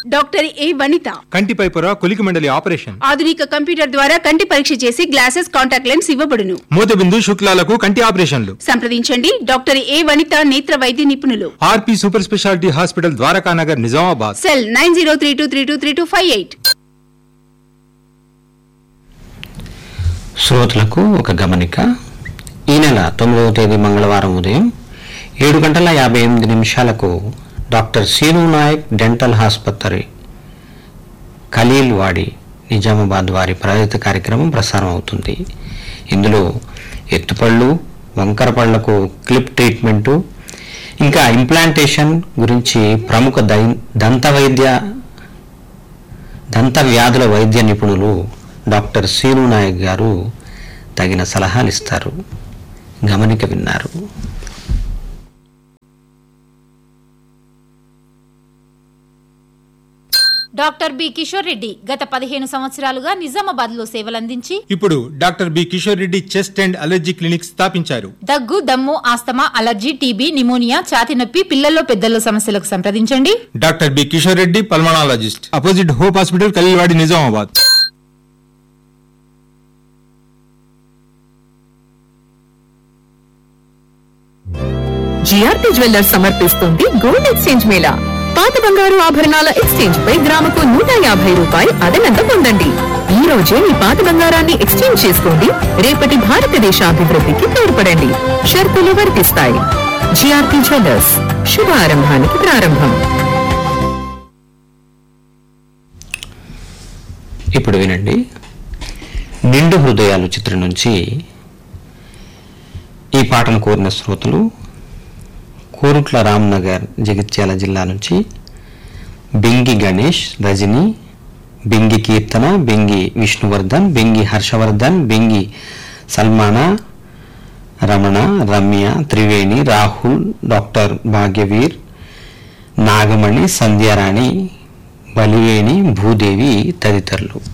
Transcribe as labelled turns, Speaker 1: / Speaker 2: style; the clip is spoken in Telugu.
Speaker 1: డాక్టర్ ఏ వనిత
Speaker 2: కంటిపై పొర కొలికి మండలి ఆపరేషన్
Speaker 1: ఆధునిక కంప్యూటర్ ద్వారా కంటి పరీక్ష చేసి గ్లాసెస్ కాంటాక్ట్ లెన్స్ ఇవ్వబడును
Speaker 2: మూతబిందు శుక్లాలకు కంటి ఆపరేషన్లు
Speaker 1: సంప్రదించండి డాక్టర్ ఏ వనిత నేత్ర వైద్య నిపుణులు
Speaker 2: RP super speciality hospital Dwarakanagar Nizamabad
Speaker 1: cell nine zero three two three two three two five eight
Speaker 3: శ్రోతలకు ఒక గమనిక ఈ నెల తొమ్మిదవ తేదీ మంగళవారం ఉదయం ఏడు గంటల యాభై ఎనిమిది నిమిషాలకు డాక్టర్ సీను నాయక్ డెంటల్ ఆసుపత్రి ఖలీల్ వాడి నిజామాబాద్ వారి ప్రాయోజిత కార్యక్రమం ప్రసారం అవుతుంది ఇందులో ఎత్తుపళ్ళు వంకర పళ్లకు క్లిప్ ట్రీట్మెంటు ఇంకా ఇంప్లాంటేషన్ గురించి ప్రముఖ దై దంత వైద్య దంత వ్యాధుల వైద్య నిపుణులు డాక్టర్ సీను నాయక్ గారు తగిన సలహాలు ఇస్తారు గమనిక విన్నారు
Speaker 4: డాక్టర్ బి కిషోర్ రెడ్డి గత పదిహేను సంవత్సరాలుగా నిజామాబాద్ లో సేవలందించి
Speaker 2: ఇప్పుడు doctor B Kishore Reddy chest and allergy clinic స్థాపించారు
Speaker 4: దగ్గు దమ్ము ఆస్తమా అలర్జీ టీబీ నిమోనియా ఛాతి నొప్పి పిల్లల్లో పెద్దల్లో సమస్యలకు సంప్రదించండి
Speaker 2: doctor B Kishore Reddy pulmonologist opposite Hope hospital Khaleelwadi Nizamabad
Speaker 5: GRP jewellers సమర్పిస్తుంది గోల్డ్ ఎక్స్చేంజ్ మేళా పాత బంగారు ఆభరణాల ఎక్స్చేంజ్ పై గ్రాముకు నూట యాభై రూపాయలు అదనంగా పొందండి ఈ రోజే మీ పాత బంగారాన్ని ఎక్స్చేంజ్ చేసుకోండి రేపటి భారతదేశ అభివృద్ధికి తోడ్పడండి షరతులు వర్తిస్తాయి జిఆర్పి జ్యువెల్లర్స్ శుభారంభానికి ప్రారంభం
Speaker 3: ఇప్పుడు వినండి నిండు హృదయాలు చిత్రం నుంచి ఈ పాటను కోరిన శ్రోతలు కోరుట్ల రామ్నగర్ జగిత్యాల జిల్లా నుంచి బెంగి గణేష్ రజని బెంగి కీర్తన బెంగి విష్ణువర్ధన్ బెంగి హర్షవర్ధన్ బెంగి సల్మానా రమణ రమ్య త్రివేణి రాహుల్ డాక్టర్ భాగ్యవీర్ నాగమణి సంధ్యారాణి బలివేణి భూదేవి తదితరులు